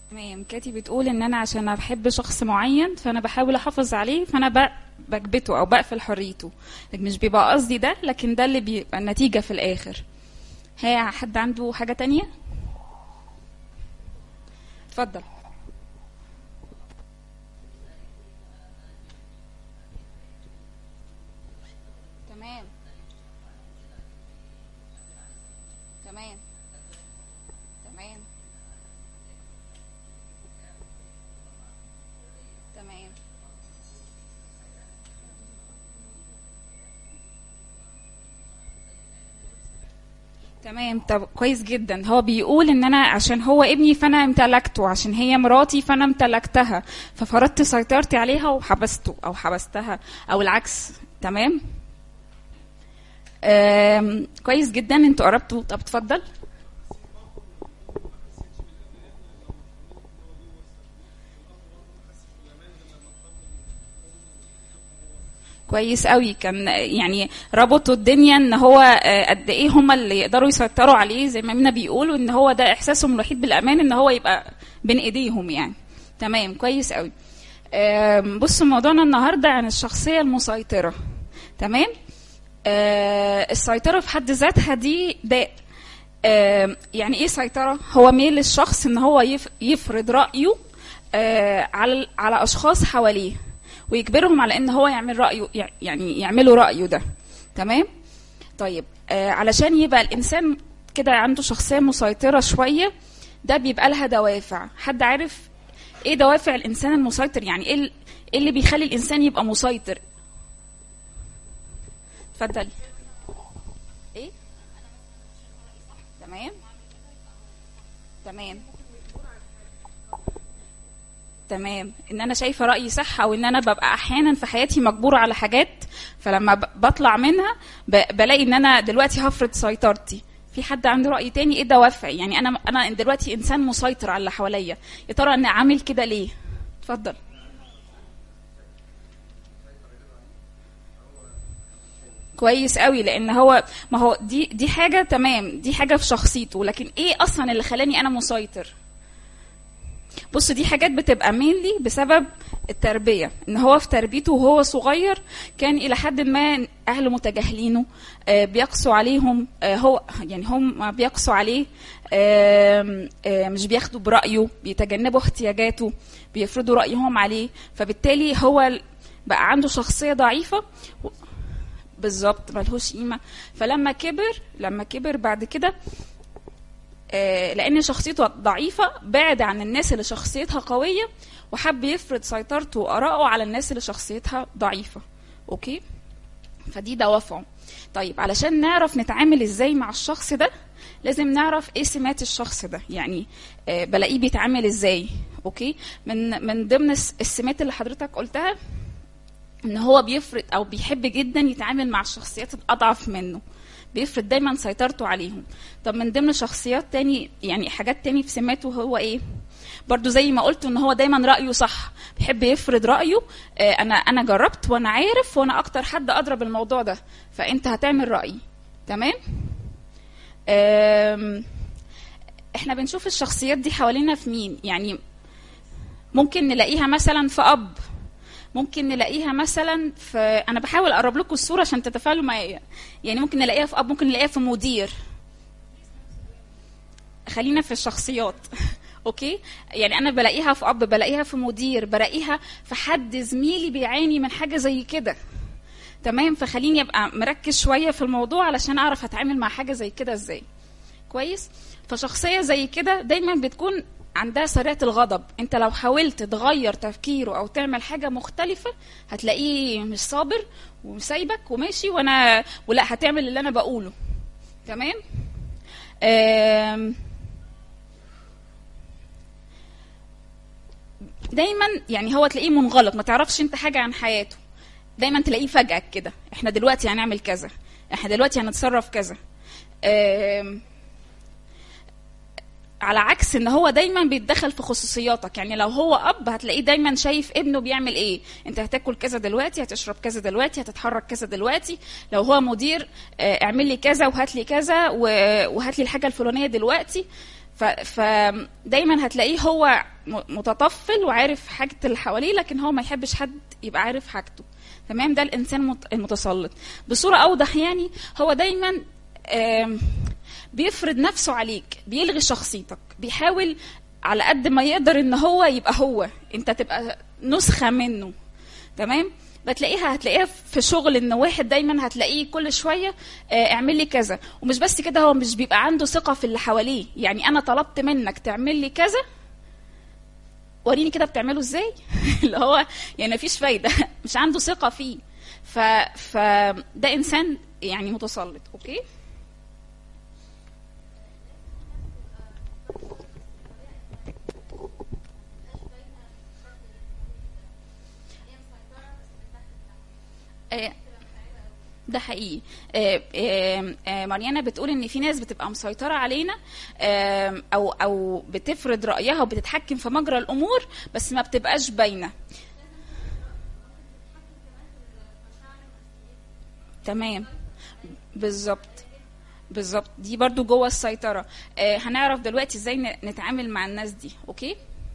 تمام كاتي بتقول ان انا عشان انا بحب شخص معين فانا بحاول احافظ عليه فانا ب- بكبته او بقفل حريته لكن مش بيبقى قصدي ده لكن ده اللي بيبقى النتيجة في الاخر ها حد عنده حاجة تانية اتفضل تمام تمام تمام تمام تمام طب كويس جدا هو بيقول ان انا عشان هو ابني فانا امتلكته عشان هي مراتي فانا امتلكتها ففرضت سيطرتي عليها وحبسته او حبستها او العكس تمام آم، كويس جدا انتوا قربتوا طب اتفضل كويس قوي كان يعني ربطوا الدنيا ان هو آه، قد ايه هم اللي يقدروا يسيطروا عليه زي ما مينا بيقول وان هو ده احساسهم الوحيد بالامان ان هو يبقى بين ايديهم يعني تمام كويس قوي آم، بصوا موضوعنا النهارده عن الشخصيه المسيطره تمام آه، السيطره في حد ذاتها دي داء آم، يعني ايه سيطره هو ميل الشخص ان هو يف- يفرض رايه آه، على على اشخاص حواليه ويجبرهم على ان هو يعمل رايه يعني يعملوا رايه ده تمام طيب آه علشان يبقى الانسان كده عنده شخصيه مسيطره شويه ده بيبقى لها دوافع حد عارف ايه دوافع الانسان المسيطر يعني ايه ال- ايه اللي بيخلي الانسان يبقى مسيطر اتفضلي ايه تمام تمام تمام ان انا شايفه رايي صح او ان انا ببقى احيانا في حياتي مجبوره على حاجات فلما ب- بطلع منها ب- بلاقي ان انا دلوقتي هفرض سيطرتي في حد عنده راي تاني ايه دوافعي يعني انا انا دلوقتي انسان مسيطر على اللي حواليا يا ترى انا عامل كده ليه اتفضل كويس قوي لان هو ما هو دي دي حاجه تمام دي حاجه في شخصيته لكن ايه اصلا اللي خلاني انا مسيطر بص دي حاجات بتبقى مينلي بسبب التربية ان هو في تربيته وهو صغير كان الى حد ما اهله متجاهلينه آه، بيقسوا عليهم آه، هو يعني هم بيقسوا عليه آم، آه، مش بياخدوا برأيه بيتجنبوا احتياجاته بيفرضوا رأيهم عليه فبالتالي هو ال- بقى عنده شخصية ضعيفة و- بالظبط ملهوش قيمة فلما كبر لما كبر بعد كده آه، لان شخصيته ضعيفه بعد عن الناس اللي شخصيتها قويه وحب يفرض سيطرته وارائه على الناس اللي شخصيتها ضعيفه اوكي فدي دوافعه طيب علشان نعرف نتعامل ازاي مع الشخص ده لازم نعرف ايه سمات الشخص ده يعني آه، بلاقيه بيتعامل ازاي اوكي من من ضمن الس- السمات اللي حضرتك قلتها ان هو بيفرض او بيحب جدا يتعامل مع الشخصيات الاضعف منه بيفرض دايما سيطرته عليهم طب من ضمن شخصيات تاني يعني حاجات تاني في سماته هو ايه برضو زي ما قلت ان هو دايما رايه صح بيحب يفرض رايه آه، انا انا جربت وانا عارف وانا اكتر حد ادرى بالموضوع ده فانت هتعمل رايي تمام آم، احنا بنشوف الشخصيات دي حوالينا في مين يعني ممكن نلاقيها مثلا في اب ممكن نلاقيها مثلا في انا بحاول اقرب لكم الصوره عشان تتفاعلوا معايا يعني ممكن نلاقيها في اب ممكن نلاقيها في مدير خلينا في الشخصيات اوكي يعني انا بلاقيها في اب بلاقيها في مدير بلاقيها في حد زميلي بيعاني من حاجه زي كده تمام فخليني ابقى مركز شويه في الموضوع علشان اعرف اتعامل مع حاجه زي كده ازاي كويس فشخصيه زي كده دايما بتكون عندها سريعه الغضب انت لو حاولت تغير تفكيره او تعمل حاجه مختلفه هتلاقيه مش صابر وسايبك وماشي وانا ولا هتعمل اللي انا بقوله تمام آم، دايما يعني هو تلاقيه منغلق ما تعرفش انت حاجه عن حياته دايما تلاقيه فجأة كده احنا دلوقتي هنعمل كذا احنا دلوقتي هنتصرف كذا آم، على عكس ان هو دايما بيتدخل في خصوصياتك يعني لو هو اب هتلاقيه دايما شايف ابنه بيعمل ايه انت هتاكل كذا دلوقتي هتشرب كذا دلوقتي هتتحرك كذا دلوقتي لو هو مدير آه، اعمل لي كذا وهات لي كذا و- وهات لي الحاجه الفلانيه دلوقتي ف- فدايما هتلاقيه هو م- متطفل وعارف حاجه اللي حواليه لكن هو ما يحبش حد يبقى عارف حاجته تمام ده الانسان مت- المتسلط بصوره اوضح يعني هو دايما آم، بيفرض نفسه عليك بيلغي شخصيتك بيحاول على قد ما يقدر ان هو يبقى هو انت تبقى نسخه منه تمام بتلاقيها هتلاقيها في شغل ان واحد دايما هتلاقيه كل شويه آه، اعمل لي كذا ومش بس كده هو مش بيبقى عنده ثقه في اللي حواليه يعني انا طلبت منك تعمل لي كذا وريني كده بتعمله ازاي اللي هو يعني مفيش فايده مش عنده ثقه فيه ف فده انسان يعني متسلط اوكي آه، ده حقيقي آه، آه، آه، ماريانا بتقول ان في ناس بتبقى مسيطره علينا آه، او او بتفرض رايها وبتتحكم في مجرى الامور بس ما بتبقاش باينه تمام بالظبط بالظبط دي برضو جوه السيطره آه، هنعرف دلوقتي ازاي ن- نتعامل مع الناس دي اوكي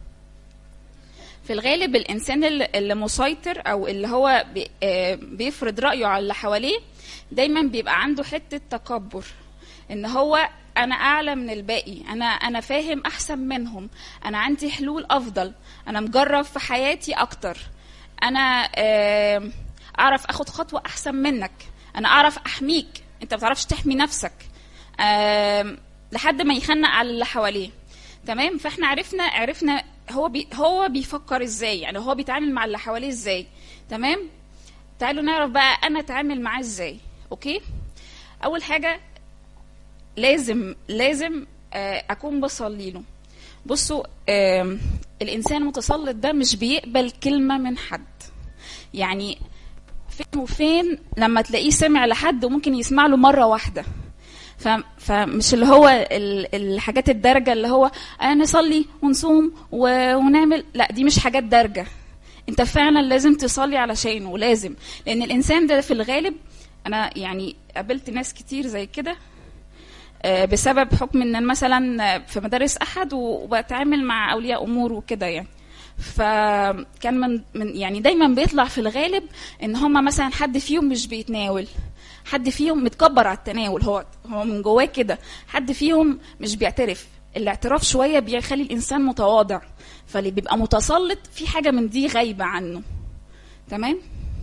في الغالب الانسان اللي اللي مسيطر او اللي هو بي- آه، بيفرض رايه على اللي حواليه دايما بيبقى عنده حته تكبر ان هو انا اعلى من الباقي انا انا فاهم احسن منهم انا عندي حلول افضل انا مجرب في حياتي اكتر انا آه، اعرف اخد خطوه احسن منك انا اعرف احميك انت ما بتعرفش تحمي نفسك آم، لحد ما يخنق على اللي حواليه تمام فاحنا عرفنا عرفنا هو بي هو بيفكر ازاي يعني هو بيتعامل مع اللي حواليه ازاي تمام تعالوا نعرف بقى انا اتعامل معاه ازاي اوكي اول حاجه لازم لازم آه، اكون بصلي له بصوا آم، الانسان المتسلط ده مش بيقبل كلمه من حد يعني فين وفين لما تلاقيه سمع لحد وممكن يسمع له مره واحده ف... فمش اللي هو ال... الحاجات الدارجه اللي هو آه نصلي ونصوم و... ونعمل لا دي مش حاجات دارجه انت فعلا لازم تصلي علشانه لازم لان الانسان ده في الغالب انا يعني قابلت ناس كتير زي كده آه، بسبب حكم ان أنا مثلا في مدارس احد وبتعامل مع اولياء امور وكده يعني فكان من, من يعني دايما بيطلع في الغالب ان هما مثلا حد فيهم مش بيتناول حد فيهم متكبر على التناول هو هو من جواه كده حد فيهم مش بيعترف الاعتراف شويه بيخلي الانسان متواضع فاللي بيبقى متسلط في حاجه من دي غايبه عنه تمام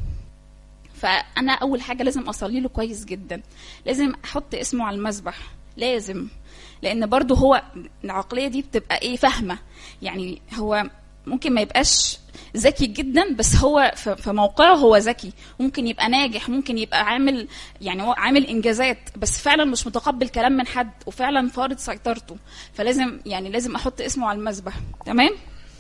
فانا اول حاجه لازم اصلي له كويس جدا لازم احط اسمه على المذبح لازم لان برضو هو العقليه دي بتبقى ايه فاهمه يعني هو ممكن ما يبقاش ذكي جدا بس هو في في موقعه هو ذكي ممكن يبقى ناجح ممكن يبقى عامل يعني هو عامل انجازات بس فعلا مش متقبل كلام من حد وفعلا فارض سيطرته فلازم يعني لازم احط اسمه على المذبح تمام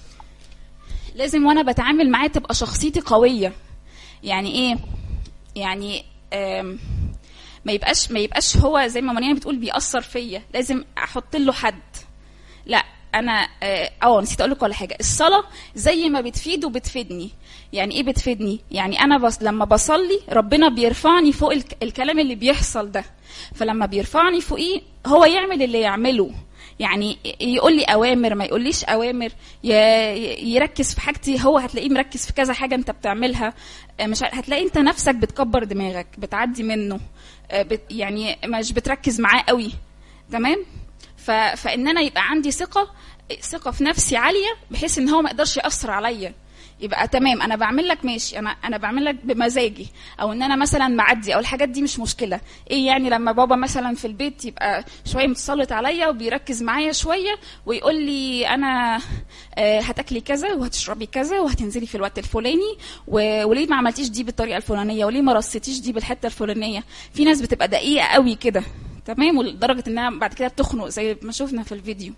لازم وانا بتعامل معاه تبقى شخصيتي قويه يعني ايه يعني آم، ما يبقاش ما يبقاش هو زي ما مريم بتقول بيأثر فيا لازم احط له حد لا انا اه آه، نسيت اقول لك ولا حاجه الصلاه زي ما بتفيد وبتفيدني يعني ايه بتفيدني يعني انا بس لما بصلي ربنا بيرفعني فوق الك الكلام اللي بيحصل ده فلما بيرفعني فوقيه هو يعمل اللي يعمله يعني يقول لي اوامر ما يقوليش اوامر ي- ي- يركز في حاجتي هو هتلاقيه مركز في كذا حاجه انت بتعملها آه، مش ع- هتلاقي انت نفسك بتكبر دماغك بتعدي منه آه، بت يعني مش بتركز معاه قوي تمام ف... فان انا يبقى عندي ثقه ثقه في نفسي عاليه بحيث ان هو ما يقدرش ياثر عليا يبقى تمام انا بعمل لك ماشي انا انا بعمل لك بمزاجي او ان انا مثلا معدي او الحاجات دي مش مشكله ايه يعني لما بابا مثلا في البيت يبقى شويه متسلط عليا وبيركز معايا شويه ويقول لي انا آه، هتاكلي كذا وهتشربي كذا وهتنزلي في الوقت الفلاني و- وليه ما عملتيش دي بالطريقه الفلانيه وليه ما رصيتيش دي بالحته الفلانيه في ناس بتبقى دقيقه قوي كده تمام ولدرجه انها بعد كده بتخنق زي ما شفنا في الفيديو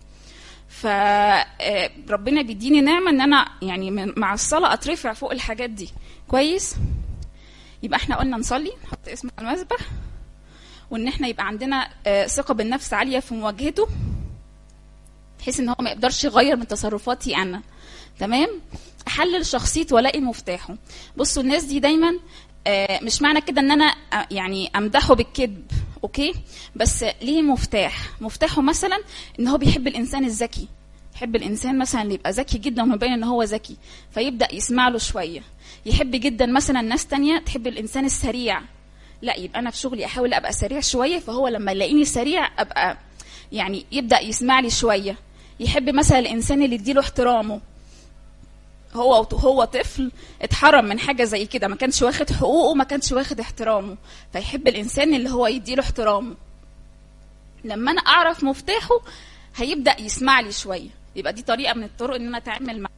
فربنا بيديني نعمه ان انا يعني من- مع الصلاه اترفع فوق الحاجات دي كويس يبقى احنا قلنا نصلي نحط اسمه على المذبح وان احنا يبقى عندنا آه، ثقه بالنفس عاليه في مواجهته بحيث ان هو ما يقدرش يغير من تصرفاتي انا تمام احلل شخصيتي والاقي مفتاحه بصوا الناس دي دايما آه، مش معنى كده ان انا آه، يعني امدحه بالكذب اوكي بس ليه مفتاح مفتاحه مثلا ان هو بيحب الانسان الذكي يحب الانسان مثلا اللي يبقى ذكي جدا ومبين ان هو ذكي فيبدا يسمع له شويه يحب جدا مثلا ناس تانية تحب الانسان السريع لا يبقى انا في شغلي احاول ابقى سريع شويه فهو لما يلاقيني سريع ابقى يعني يبدا يسمع لي شويه يحب مثلا الانسان اللي يديله احترامه هو هو طفل اتحرم من حاجه زي كده ما كانش واخد حقوقه ما كانش واخد احترامه فيحب الانسان اللي هو يديله احترامه لما انا اعرف مفتاحه هيبدا يسمع لي شويه يبقى دي طريقه من الطرق ان انا اتعامل معاه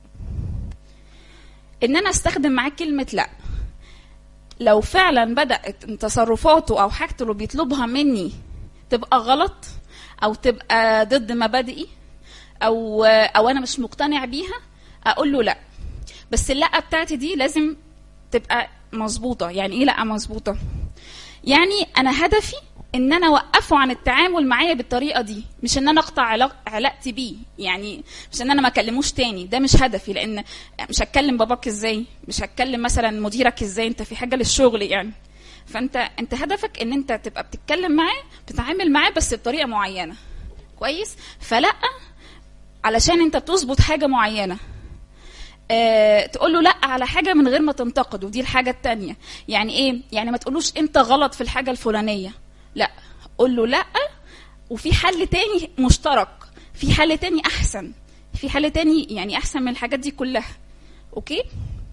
ان انا استخدم معاه كلمه لا لو فعلا بدات تصرفاته او حاجته اللي بيطلبها مني تبقى غلط او تبقى ضد مبادئي او او انا مش مقتنع بيها اقول له لا بس اللا بتاعتي دي لازم تبقى مظبوطه يعني ايه لا مظبوطه يعني انا هدفي ان انا اوقفه عن التعامل معايا بالطريقه دي مش ان انا اقطع علاق... علاقتي بيه يعني مش ان انا ما اكلموش تاني ده مش هدفي لان مش هتكلم باباك ازاي مش هتكلم مثلا مديرك ازاي انت في حاجه للشغل يعني فانت انت هدفك ان انت تبقى بتتكلم معاه بتتعامل معاه بس بطريقه معينه كويس فلا علشان انت بتظبط حاجه معينه آه، تقول له لا على حاجه من غير ما تنتقده ودي الحاجه التانية يعني ايه يعني ما تقولوش انت غلط في الحاجه الفلانيه لا قول له لا وفي حل تاني مشترك في حل تاني احسن في حل تاني يعني احسن من الحاجات دي كلها اوكي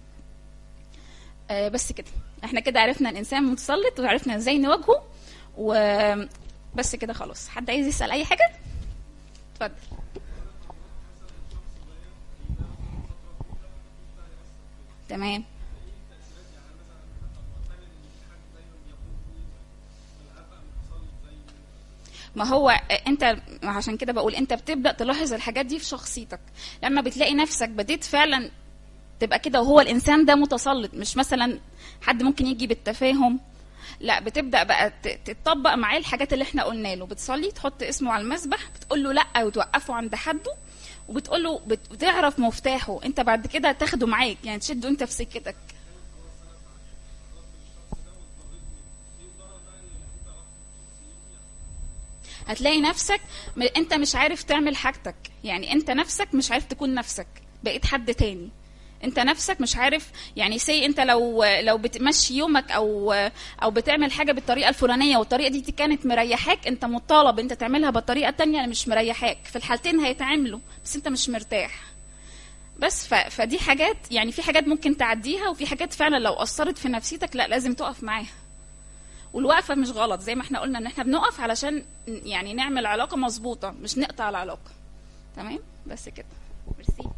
آه بس كده احنا كده عرفنا الانسان متسلط وعرفنا ازاي نواجهه وبس كده خلاص حد عايز يسال اي حاجه اتفضل تمام ما هو انت عشان كده بقول انت بتبدا تلاحظ الحاجات دي في شخصيتك لما بتلاقي نفسك بديت فعلا تبقى كده وهو الانسان ده متسلط مش مثلا حد ممكن يجي بالتفاهم لا بتبدا بقى تطبق معاه الحاجات اللي احنا قلنا له بتصلي تحط اسمه على المسبح بتقول له لا وتوقفه عند حده وبتقول له بتعرف مفتاحه انت بعد كده تاخده معاك يعني تشده انت في سكتك هتلاقي نفسك انت مش عارف تعمل حاجتك يعني انت نفسك مش عارف تكون نفسك بقيت حد تاني انت نفسك مش عارف يعني سي انت لو لو بتمشي يومك او او بتعمل حاجه بالطريقه الفلانيه والطريقه دي كانت مريحاك انت مطالب انت تعملها بالطريقه التانية اللي مش مريحاك في الحالتين هيتعاملوا بس انت مش مرتاح بس ف... فدي حاجات يعني في حاجات ممكن تعديها وفي حاجات فعلا لو اثرت في نفسيتك لا لازم تقف معاها والوقفه مش غلط زي ما احنا قلنا ان احنا بنقف علشان يعني نعمل علاقه مظبوطه مش نقطع العلاقه تمام بس كده ميرسي